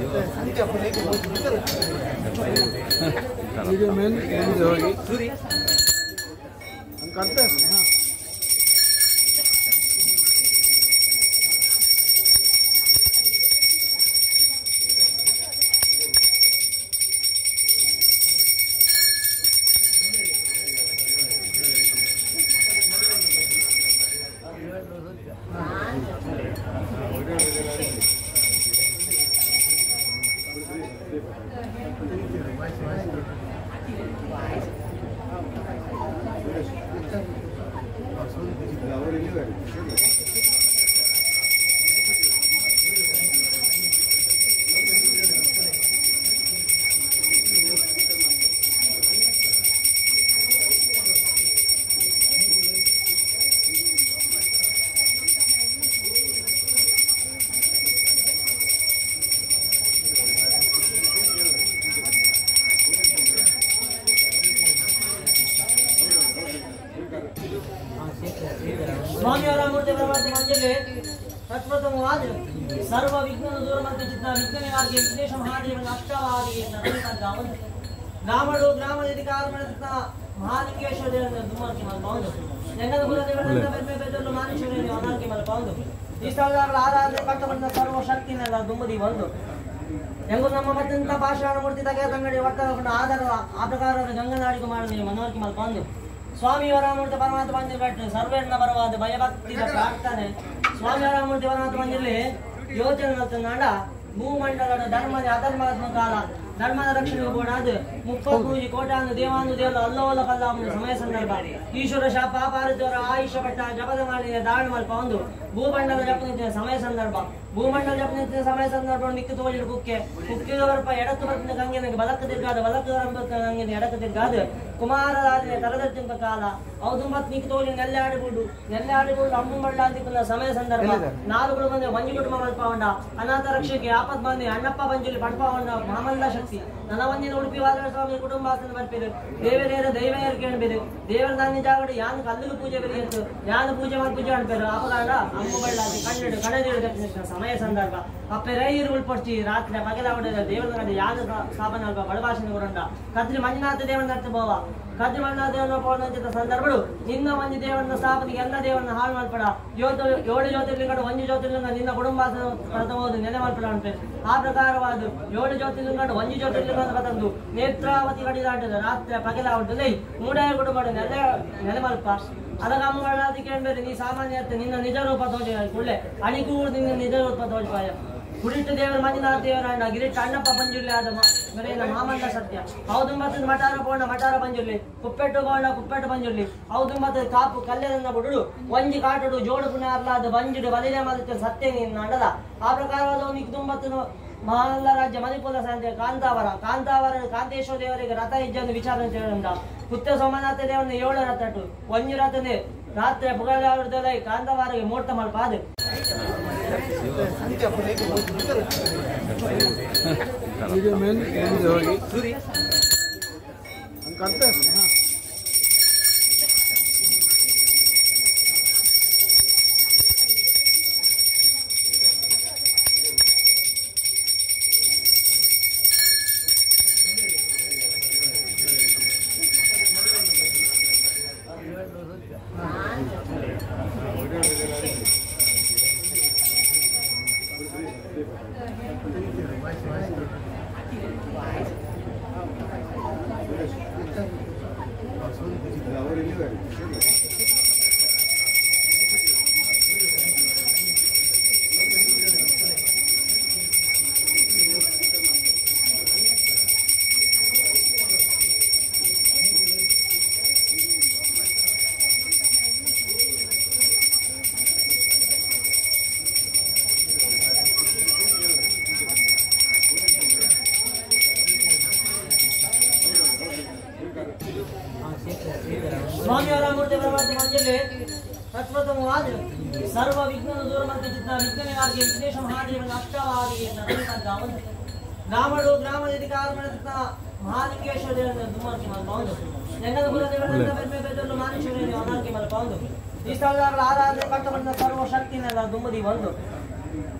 video में and होगी हम करते हैं हाँ ಸ್ವಾಮಿಯವರ ಮೂರ್ತಿ ಪ್ರವಾಸಿ ಮಂಜಲ್ಲಿ ಪ್ರಪ್ರಥಮವಾದ ಸರ್ವ ವಿಘ್ನ ದೂರ ಮತ್ತು ಚಿತ್ತ ವಿಘ್ನವಾಗಿ ವಿಘ್ನೇಶ ಮಹಾದೇವನ ಅಷ್ಟವಾಗಿ ಗ್ರಾಮದ ಗ್ರಾಮಗಳು ಗ್ರಾಮದಲ್ಲಿ ಕಾರ್ಮಣದ ಮಹಾಲಿಂಗೇಶ್ವರ ದೇವರ ದುಮಾರ್ಕಿ ಮಲ್ಪೌಂದು ಜಂಗದ ಕುಲದೇವರಿಂದ ಬೆರ್ಮೆ ಬೆದಲು ಮಾನೇಶ್ವರ ಅನಾರ್ಕಿ ಮಲ್ಪೌಂದು ಈ ಸ್ಥಳದ ಆರಾಧನೆ ಪಟ್ಟ ಬಂದ ಸರ್ವ ಶಕ್ತಿನೆಲ್ಲ ದುಮ್ಮದಿ ಬಂದು ಹೆಂಗು ನಮ್ಮ ಮತ್ತಂತ ಭಾಷಣ ಮೂರ್ತಿ ತಗೆ ತಂಗಡಿ ಒಟ್ಟ ಆಧಾರ ಆ ಪ್ರಕಾರದ ಗಂಗನಾಡಿಗೂ ಮಾಡಿ ಮನೋರ್ಕಿ ಮಲ್ಪೌಂದು ಸ್ವಾಮಿಯವರ ಮೂರ್ತಿ ಪರಮಾತ್ಮ ಮಂದಿರ ಕಟ್ಟು ಸರ್ವೇರ್ನ ಬರವಾದ ಭಯಭಕ್ತಿಯ ಪ್ರಾರ್ಥನೆ ಸ್ವಾಮಿಯವರ ಮೂರ್ತಿ ಪರಮಾತ್ಮ ಮಂದಿರಲಿ ಯೋಚನೆ ಮಾಡ್ತಾಡ ಭೂಮಂಡಲದ ಧರ್ಮದ ಅಧರ್ಮಾತ್ಮ ಕಾಲ ಧರ್ಮದ ರಕ್ಷಣೆಗೆ ಬೋಡಾದ ಮುಪ್ಪತ್ತು ಪೂಜಿ ಕೋಟಾನು ದೇವಾನು ದೇವರ ಅಲ್ಲೋಲ ಕಲ್ಲಾಮನ ಸಮಯ ಸಂದರ್ಭ ಈಶ್ವರ ಶಾಪ ಪಾರಿದವರ ಆಯುಷ ಪಟ್ಟ ಜಪದ ಮಾಡಿದ ದಾಳ ಮಲ್ಪ ಒಂದು ಭೂಮಂಡಲ ಜಪನಿತ್ಯ ಸಮಯ ಸಂದರ್ಭ ಭೂಮಂಡಲ ಜಪನಿತ್ಯ ಸಮಯ ಸಂದರ್ಭ ನಿಕ್ಕು ತೋಳಿಡು ಕುಕ್ಕೆ ಕುಕ್ಕಿದವರಪ್ಪ ಎಡತ್ತು ಬರ್ತಿನ ಗಂಗೆನಿಗೆ ಬಲಕ್ಕೆ ತಿರ್ಗಾದ ಬಲಕ್ಕೆ ಗಂಗೆನ ಎಡಕ್ಕೆ ತಿರ್ಗಾದ ಕುಮಾರರಾಜನ ತರದತ್ತಿನ ಕಾಲ ಔದುಂಬತ್ ನಿಕ್ಕು ತೋಳಿ ನೆಲ್ಲೆ ಆಡಿಬಿಡು ನೆಲ್ಲೆ ಆಡಿಬಿಡು ಅಮ್ಮು ಮಳ್ಳ ಅಂತಿക്കുന്ന ಸಮಯ ಸಂದರ್ಭ ನಾలుగులు మంది మంజు కుటుంబం మల్పవండ అనాథ రక్షకి ఆపద్ మంది అಣ್ಣప్ప పంజులు పడపవండ మామల్ల ಶಕ್ತಿ ನನ್ನ ಒಂದಿನ ಉಡುಪಿ ವಾದ ಸ್ವಾಮಿ ಕುಟುಂಬಾಸನ ಬರ್ಪಿರು ದೇವರೇರ ದೈವ ಕೇಳಬೇರು ದೇವರ ದಾನಿ ಜಾಗಡು ಯಾನ್ ಕಲ್ಲಿಗೆ ಪೂಜೆ ಬೆರಿ ಅಂತ ಯಾನ್ ಪೂಜೆ ಮಾಡಿ ಪೂಜೆ ಮಾಡ್ಬೇರು ಅಪಗಾಡ ಅಮ್ಮ ಬಳ್ಳಾದಿ ಕಣ್ಣಿಡು ಕಣದಿರು definition ಸಮಯ ಸಂದರ್ಭ ಅಪ್ಪೆ ರೈರು ಉಳ್ಪಡ್ತಿ ರಾತ್ರಿ ಪಗಲಾವಡ ದೇವರ ಕಡೆ ಯಾನ ಸ್ಥಾಪನೆ ಅಲ್ಪ ಬಡಭಾಷಣೆ ಕೊರಂಡ ಕದ್ರಿ ಮಂಜುನಾಥ ದೇವನ ಅರ್ಥ ಬೋವ ಕದ್ರಿ ಮಂಜುನಾಥ ದೇವನ ಪೌರ್ಣಚಿತ ಸಂದರ್ಭಗಳು ನಿನ್ನ ಒಂಜಿ ದೇವರನ್ನ ಸ್ಥಾಪನೆಗೆ ಎಲ್ಲ ದೇವರನ್ನ ಹಾಳು ಮಾಡ್ಬೇಡ ಯೋತ ಏಳು ಜ್ಯೋತಿರ್ಲಿಂಗ ಒಂದು ಜ್ಯೋತಿರ್ಲಿಂಗ ನಿನ್ನ ಕುಟುಂಬಾಸನ ಪ್ರಥಮವಾದ ನೆಲೆ ಮಾಡ್ಬೇಡ ಅನ್ಬೇಕು ಆ ಪ್ರಕಾರವಾದ ಏಳು ಜ್ಯೋತಿರ್ಲಿಂಗ ಒಂದು ಜ್ಯೋತಿರ್ಲಿಂಗ ಅಂತ ತಂದು ನೇತ್ರಾವತಿ ಗಡಿ ದಾಟದ ರಾತ್ರಿ ಪಗಲಾವಟದಲ್ಲಿ ಮೂಡೇ ಕುಟುಂಬ ನೆಲೆ ನೆಲೆ ಮಲ್ಪ ಅದಕ್ಕೆ ಅದಕ್ಕೆ ಬೇರೆ ನೀ ಸಾಮಾನ್ಯ ಅರ್ಥ ನಿನ್ನ ನಿಜ ರೂಪ ತೋಜ ಕುಳ್ಳೆ ಅಣಿಗೂ ನಿನ್ನ ನಿಜ ರೂಪ ತೋಜಪಾಯ ಕುಡಿಟ್ಟು ದೇವರ ಮಂಜುನಾಥ ದೇವರ ಅಣ್ಣ ಗಿರಿಟ್ಟು ಅಣ್ಣಪ್ಪ ಪಂಜುರ್ಲಿ ಆದ ಮೇಲಿನ ಮಾಮಲ್ಲ ಸತ್ಯ ಹೌದು ಮತ್ತೆ ಮಟಾರ ಪೋಣ ಮಟಾರ ಪಂಜುರ್ಲಿ ಕುಪ್ಪೆಟ್ಟು ಗೋಣ ಕುಪ್ಪೆಟ್ಟು ಪಂಜುರ್ಲಿ ಹೌದು ಮತ್ತೆ ಕಾಪು ಕಲ್ಲೆರನ್ನ ಬಿಡುಡು ಒಂಜಿ ಕಾಟುಡು ಜೋಡು ಪುಣ್ಯ ಅರ್ಲಾದ ಬಂಜುಡು ಬಲಿದೆ ಮತ್ತೆ ಸತ್ಯ ನೀನು ಅಂಡದ ಆ ಪ್ರಕಾರವಾದ ಒಂದು ಇಕ್ತೊಂಬತ್ತು ಮಹಾಲ್ಲ ರಾಜ್ಯ ಮಣಿಪುರ ಸಂಜೆ ಕಾಂತಾವರ ಕಾಂತಾವರ ಕಾಂತೇಶ್ವರ ದೇವರಿಗೆ ರಥ ಹೆಜ್ಜೆಯನ್ನು ವಿಚಾರ ಅಂತ ಪುತ್ರ ಸೋಮನಾಥ ದೇವರನ್ನ ಏಳು ರಥಟು ಒಂಜು ರಥನೆ ರಾತ್ರಿ ಪುಗಲಾವೃತಲೈ ಕಾಂತಾವರಿಗೆ ಮೂರ್ತ ಮಲ್ಪಾದ वीडियो में एंड होगी हम करते हैं हाँ ಸ್ವಾಮಿಯವರ ಮೂರ್ತಿ ಪ್ರವಾಸಿ ಮಂಜಲ್ಲಿ ಪ್ರಪ್ರಥಮವಾದ ಸರ್ವ ವಿಘ್ನ ದೂರ ಮತ್ತು ಚಿತ್ತ ವಿಘ್ನವಾಗಿ ವಿಘ್ನೇಶ ಮಹಾದೇವನ ಅಷ್ಟವಾಗಿ ಗ್ರಾಮದ ಗ್ರಾಮಗಳು ಗ್ರಾಮದಲ್ಲಿ ಕಾರ್ಮಣದ ಮಹಾಲಿಂಗೇಶ್ವರ ದೇವರ ದುಮಾರ್ಕಿ ಮಲ್ಪೌಂದು ಜಂಗದ ಕುಲದೇವರಿಂದ ಬೆರ್ಮೆ ಬೆದಲು ಮಾನೇಶ್ವರ ಅನಾರ್ಕಿ ಮಲ್ಪೌಂದು ಈ ಸ್ಥಳದ ಆರಾಧನೆ ಪಟ್ಟ ಬಂದ ಸರ್ವ ಶಕ್ತಿನೆಲ್ಲ ದುಮ್ಮದಿ ಬಂದು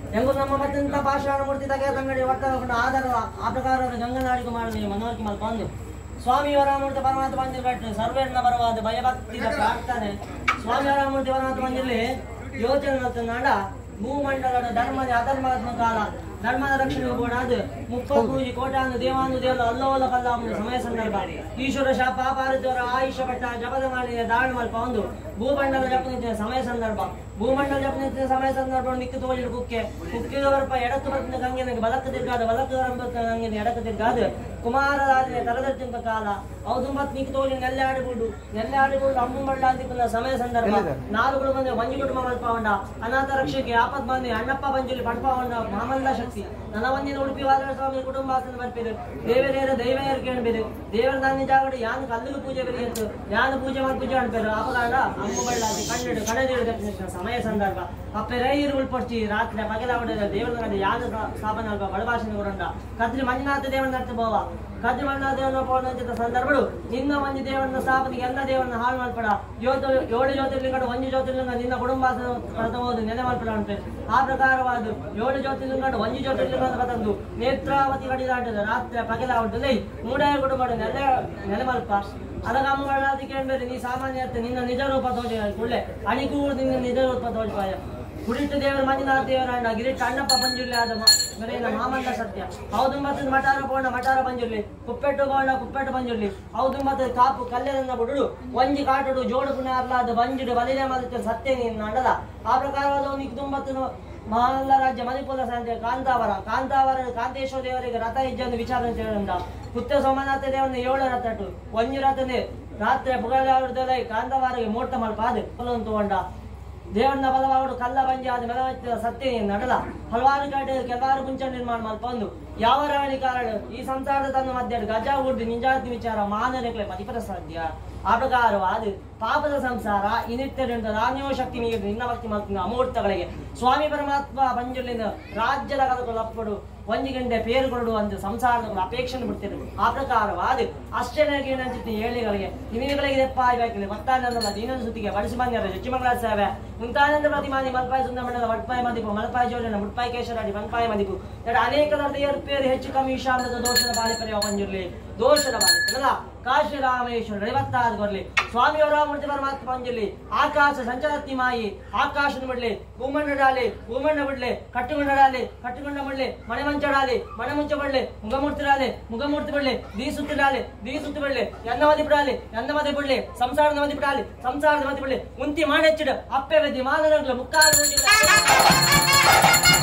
ಹೆಂಗು ನಮ್ಮ ಮತ್ತೆಂತ ಪಾಷಾಣ ಮೂರ್ತಿ ತೆಗೆದ ತಂಗಡಿ ಒಟ್ಟಾಗ ಆಧಾರ ಆ ಪ್ರಕಾರ ಗಂಗನಾಡಿಗೂ ಮಾಡಿ ಮನವರಿಕೆ ಮಲ್ಕೊಂಡು ಸ್ವಾಮಿಯವರ ಮೂರ್ತಿ ಪರಮಾತ್ಮ ಮಂದಿರ ಕಟ್ಟು ಸರ್ವೇರ್ನ ಬರವಾದ ಭಯಭಕ್ತಿಯ ಪ್ರಾರ್ಥನೆ ಸ್ವಾಮಿಯವರ ಮೂರ್ತಿ ಪರಮಾತ್ಮ ಮಂದಿರಲಿ ಯೋಚನೆ ಮತ್ತು ನಡ ಭೂಮಂಡಲದ ಧರ್ಮದ ಅಧರ್ಮದ ಕಾಲ ಧರ್ಮದ ರಕ್ಷಣೆ ಬೋಡಾದ ಮುಪ್ಪ ಪೂಜಿ ಕೋಟಾನು ದೇವಾನು ದೇವರ ಅಲ್ಲೋಲ ಕಲ್ಲಾಮು ಸಮಯ ಸಂದರ್ಭ ಈಶ್ವರ ಶಾಪ ಪಾರಿದವರ ಆಯುಷ ಪಟ್ಟ ಜಪದ ಮಾಡಿದ ದಾಳಿ ಮಲ್ಪ ಒಂದು ಭೂಮಂಡಲ ಜಪನಿಂದ ಸಮಯ ಸಂದರ್ಭ ಭೂಮಂಡಲ ಜಪನಿಂದ ಸಮಯ ಸಂದರ್ಭ ನಿಕ್ಕು ತೋಜಿಡು ಕುಕ್ಕೆ ಕುಕ್ಕಿದ ಬರ್ಪ ಎಡತ್ತು ಬರ್ತಿನ ಗಂಗೆನ ಬಲಕ್ಕೆ ತಿರ್ಗಾದ ಬಲಕ್ಕೆ ಬರಂಬತ್ತ ಗಂಗೆನ ಎಡಕ್ಕೆ ತಿರ್ಗಾದ ಕುಮಾರರಾಜನೆ ತರದತ್ತಿಂತ ಕಾಲ ಹೌದು ಮತ್ ನಿಕ್ಕು ತೋಜಿ ನೆಲ್ಲೆ ಆಡಿಬಿಡು ನೆಲ್ಲೆ ಆಡಿಬಿಡು ಅಮ್ಮು ಮಳ್ಳ ಅಂತಿക്കുന്ന ಸಮಯ ಸಂದರ್ಭ ನಾలుగుడు మంది మంజు కుటుంబం మల్పవండ అనాథ రక్షకి ఆపద్ మంది అಣ್ಣప్ప పంజులు పడపవండ మామల్ల ಶಕ್ತಿ ನನ್ನ ಒಂದಿನ ಉಡುಪಿ ವಾದರ ಸ್ವಾಮಿ ಕುಟುಂಬ ಬರ್ಪಿರು ದೇವರೇರ ದೈವ ಕೇಳ್ಬೇರು ದೇವರ ದಾನಿ ಜಾಗಡು ಯಾನ್ ಕಲ್ಲಿಗೆ ಪೂಜೆ ಬರಿ ಅಂತ ಯಾನ್ ಪೂಜೆ ಮಾಡಿ ಪೂಜೆ ಮಾಡ್ಬೇರು ಅಪಗಾಡ ಅಮ್ಮ ಬಳ್ಳಾದಿ ಕಣ್ಣು ಕಣದಿರು ಸಮಯ ಸಂದರ್ಭ ಅಪ್ಪೆ ರೈರು ಉಳ್ಪಡ್ಚಿ ರಾತ್ರಿ ಪಗಲಾವಡ ದೇವರ ದಾನಿ ಯಾನ್ ಸ್ಥಾಪನೆ ಅಲ್ಪ ಬಡಭಾಷಣೆ ಕೊಡಂಡ ಕದ್ರಿ ಮಂಜುನಾಥ ದೇವರ ನರ್ತ ಬೋವ ಕದ್ರಿ ಮಂಜುನಾಥ ದೇವರ ಪೋಣಿತ ಸಂದರ್ಭಗಳು ನಿನ್ನ ಒಂದು ದೇವರನ್ನ ಸ್ಥಾಪನೆಗೆ ಎಲ್ಲ ದೇವರನ್ನ ಹಾಳು ಮಾಡ್ಬೇಡ ಯೋತ ಏಳು ಜ್ಯೋತಿರ್ಲಿಂಗ ಒಂದು ಜ್ಯೋತಿರ್ಲಿಂಗ ನಿನ್ನ ಕುಟುಂಬ ಪ್ರಥಮವಾದ ನೆಲೆ ಮಾಡ್ಬೇಡ ಅಂತ ಆ ಪ್ರಕಾರವಾದ ಏಳು ಜ್ಯೋತಿರ್ಲಿಂಗ ಒಂದು ಜ್ಯೋತಿರ್ಲಿಂಗ ಅಂತ ತಂದು ನೇತ್ರಾವತಿ ಕಡಿದಾಟದ ರಾತ್ರಿ ಪಗಲಾವಟದಲ್ಲಿ ಮೂಡೇ ಕುಟುಂಬ ನೆಲೆ ನೆಲೆ ಮಲ್ಪ ಅದಕ್ಕೆ ಮಾಡಲಾದಿ ಕೇಳ್ಬೇಡಿ ನೀ ಸಾಮಾನ್ಯ ನಿನ್ನ ನಿಜ ರೂಪ ತೋಜ ಕುಳ್ಳೆ ಅಣಿಗೂ ನಿನ್ನ ನಿಜ ರೂಪ ತೋಜಪಾಯ ಕುಡಿಟ್ಟು ದೇವರ ಮಂಜುನಾಥ ದೇವರ ಅಣ್ಣ ಗಿರಿಟ್ಟು ಅಣ್ಣಪ್ಪ ಬಂಜುರ್ಲಿ ಆದ ಮನೆಯ ಮಾಮಂದ ಸತ್ಯ ಹೌದು ಮತ್ತೆ ಮಠಾರ ಪೋಣ ಮಠಾರ ಬಂಜುರ್ಲಿ ಕುಪ್ಪೆಟ್ಟು ಬೋಣ ಕುಪ್ಪೆಟ್ಟು ಬಂಜುರ್ಲಿ ಹೌದು ಮತ್ತೆ ಕಾಪು ಕಲ್ಲೆದನ್ನ ಬಿಡುಡು ಒಂಜಿ ಕಾಟುಡು ಜೋಡು ಪುಣ್ಯ ಅರ್ಲಾದ ಬಂಜುಡು ಬಲಿಲೆ ಮತ್ತೆ ಸತ್ಯ ನೀನು ಅಡಲ ಆ ಪ್ರಕಾರವಾದ ಒಂದು ತುಂಬತ್ತು ಮಹಾನಲ್ಲ ರಾಜ್ಯ ಮಣಿಪುರ ಸಂತೆ ಕಾಂತಾವರ ಕಾಂತಾವರ ಕಾಂತೇಶ್ವರ ದೇವರಿಗೆ ರಥ ಇಜ್ಜನ್ನು ವಿಚಾರ ಅಂತ ಪುತ್ರ ಸೋಮನಾಥ ದೇವರನ್ನ ಏಳು ರಥ ಅಟ್ಟು ಒಂಜಿ ರಥನೇ ರಾತ್ರಿ ಪುಗಲಾವರದಲ್ಲಿ ಕಾಂತಾವರಿಗೆ ಮೋಟ ಮಲ್ಪಾದು ತಗೊಂಡ ದೇವರನ್ನ ಬಲವಾಡು ಕಲ್ಲ ಬಂಜಿ ಆದ ಮೆಲವತ್ತ ಸತ್ಯ ನಡಲ ಹಲವಾರು ಕಡೆ ಕೆಲವಾರು ಮುಂಚೆ ನಿರ್ಮಾಣ ಮಲ್ಪೊಂದು ಯಾವ ರಾಣಿ ಕಾರಣ ಈ ಸಂಸಾರದ ತನ್ನ ಮಧ್ಯ ಗಜ ಉಡ್ದು ನಿಂಜಾತಿ ವಿಚಾರ ಮಾನನೆಗಳ ಮತಿಪರ ಸಾಧ್ಯ ಆ ಪ್ರಕಾರವಾದ ಪಾಪದ ಸಂಸಾರ ಇನಿತ್ಯದಿಂದ ನಾಣ್ಯೋ ಶಕ್ತಿ ಮೀರಿ ನಿನ್ನ ಭಕ್ತಿ ಮತ್ತು ಅಮೂರ್ತಗಳಿಗೆ ಸ್ವಾಮಿ ಪರಮಾತ್ಮ ಬಂಜುಲಿನ ರಾಜ್ಯದ ಕದಗಳು ಅಪ್ಪಡು ಒಂದು ಗಂಟೆ ಪೇರು ಕೊಡು ಅಂತ ಸಂಸಾರದ ಅಪೇಕ್ಷೆ ಬಿಡ್ತಿದ್ರು ಆ ಪ್ರಕಾರವಾದ ಅಷ್ಟೇ ಏನಂತಿತ್ತು ಏಳಿಗಳಿಗೆ ನಿಮಿಗಳಿಗೆ ದೆಪ್ಪಾಯಿ ಬೇಕಿದೆ ಮತ್ತಾನಂದಲ್ಲ ದೀನನ ಸುತ್ತಿಗೆ ಬಡಿಸಿ ಬಂದಿರ ಚಿಕ್ಕಮಂಗಳ ಸೇವೆ ಮುಂತಾನಂದ ಪ್ರತಿಮಾನಿ ಮಲ್ಪಾಯಿ ಸುಂದಮಂಡಲ ವಟ್ಪಾಯಿ ಮದಿಪು ಮಲ್ಪಾಯಿ ಜೋಡನ ಮುಟ್ಪಾಯಿ ಕೇಶರಾಡಿ ಮಲ್ಪಾಯಿ ಮದಿಪು ಎರಡು ಅನೇಕ ದರ್ದೆಯರ್ ಪೇರು ಹೆಚ್ಚು ಕಮ್ಮಿ ವಿಷಾಮದ ದೋಷದ ಬಾಳಿ ಪರಿವ ಬಂಜಿರ್ಲಿ ದೋಷದ ಬಾಳಿ ಅಲ್ಲ ಕಾಶಿ ರಾಮೇಶ್ವರ ಐವತ್ತಾರು ಬರ್ಲಿ ಸ್ವಾಮಿಯವರ ಮೂರ್ತಿ ಪರಮಾತ್ಮ ಬಂಜಿರ್ಲಿ ಆಕಾಶ ಸಂಚರತ್ತಿ ಮಾಯಿ ಆಕಾಶನ ಬಿಡ್ಲಿ ಭೂಮಣ್ಣ ಡಾಲಿ ಭೂಮಣ್ಣ ಬಿಡ್ಲಿ ಕಟ್ಟುಗೊಂಡ ಡಾಲಿ ಕಟ್ಟುಗೊಂಡ ಬಿಡ್ಲಿ ಮನೆ ಮಂಚ ಡಾಲಿ ಮನೆ ಮುಂಚ ಬಿಡ್ಲಿ ಮುಖಮೂರ್ತಿ ಡಾಲಿ ಮುಖಮೂರ್ತಿ ಬಿಡ್ಲಿ ದೀ ಸುತ್ತಿ ಡಾಲಿ ದೀ ಸುತ್ತಿ ಬಿಡ್ಲಿ ಎನ್ನ ಮದಿ ಬಿಡಾಲಿ ಎನ್ನ ಮದಿ ಬಿಡ್ಲಿ ಸಂಸಾರದ ಮದಿ ಬಿಡಾಲಿ ಸಂಸಾರದ ಮದಿ ಬಿಡ್ಲಿ ಉಂತಿ ಮಾಡೆಚ್ಚಿಡು ಅಪ್ಪೆ ಬೆದ್ದಿ ಮಾನದಂಗ್ಲ ಮುಕ್ಕಾಲು